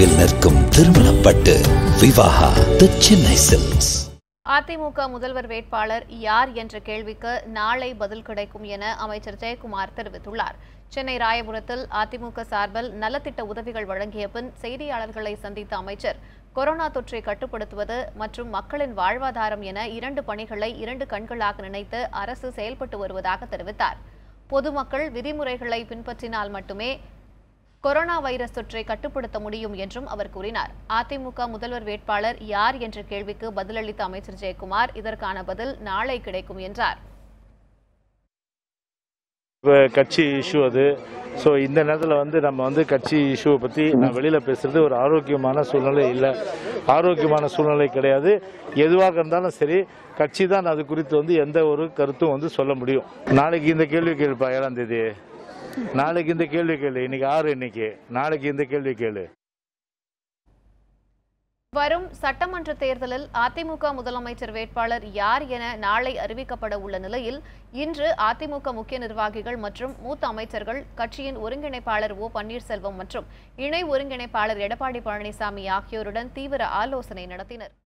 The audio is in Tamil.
தொலைவில் நிற்கும் திருமணப்பட்டு விவாகா தி சென்னை சில்க்ஸ் அதிமுக முதல்வர் வேட்பாளர் யார் என்ற கேள்விக்கு நாளை பதில் கிடைக்கும் என அமைச்சர் ஜெயக்குமார் தெரிவித்துள்ளார் சென்னை ராயபுரத்தில் அதிமுக சார்பில் நலத்திட்ட உதவிகள் வழங்கிய பின் செய்தியாளர்களை சந்தித்த அமைச்சர் கொரோனா தொற்றை கட்டுப்படுத்துவது மற்றும் மக்களின் வாழ்வாதாரம் என இரண்டு பணிகளை இரண்டு கண்களாக நினைத்து அரசு செயல்பட்டு வருவதாக தெரிவித்தார் பொதுமக்கள் விதிமுறைகளை பின்பற்றினால் மட்டுமே கொரோனா வைரஸ் தொற்றை கட்டுப்படுத்த முடியும் என்றும் அவர் கூறினார் அதிமுக முதல்வர் வேட்பாளர் யார் என்ற கேள்விக்கு பதிலளித்த அமைச்சர் ஜெயக்குமார் இதற்கான பதில் நாளை கிடைக்கும் என்றார் இப்போ கட்சி இஷ்யூ அது ஸோ இந்த நேரத்தில் வந்து நம்ம வந்து கட்சி இஷ்யூவை பற்றி நான் வெளியில் பேசுறது ஒரு ஆரோக்கியமான சூழ்நிலை இல்லை ஆரோக்கியமான சூழ்நிலை கிடையாது எதுவாக இருந்தாலும் சரி கட்சி தான் அது குறித்து வந்து எந்த ஒரு கருத்தும் வந்து சொல்ல முடியும் நாளைக்கு இந்த கேள்வி கேளுப்பா ஏழாம் தேதி நாளைக்கு இந்த கேள்வி கேளு இன்னைக்கு ஆறு இன்னைக்கு நாளைக்கு இந்த கேள்வி கேளு வரும் சட்டமன்ற தேர்தலில் அதிமுக முதலமைச்சர் வேட்பாளர் யார் என நாளை அறிவிக்கப்பட உள்ள நிலையில் இன்று அதிமுக முக்கிய நிர்வாகிகள் மற்றும் மூத்த அமைச்சர்கள் கட்சியின் ஒருங்கிணைப்பாளர் ஓ பன்னீர்செல்வம் மற்றும் இணை ஒருங்கிணைப்பாளர் எடப்பாடி பழனிசாமி ஆகியோருடன் தீவிர ஆலோசனை நடத்தினர்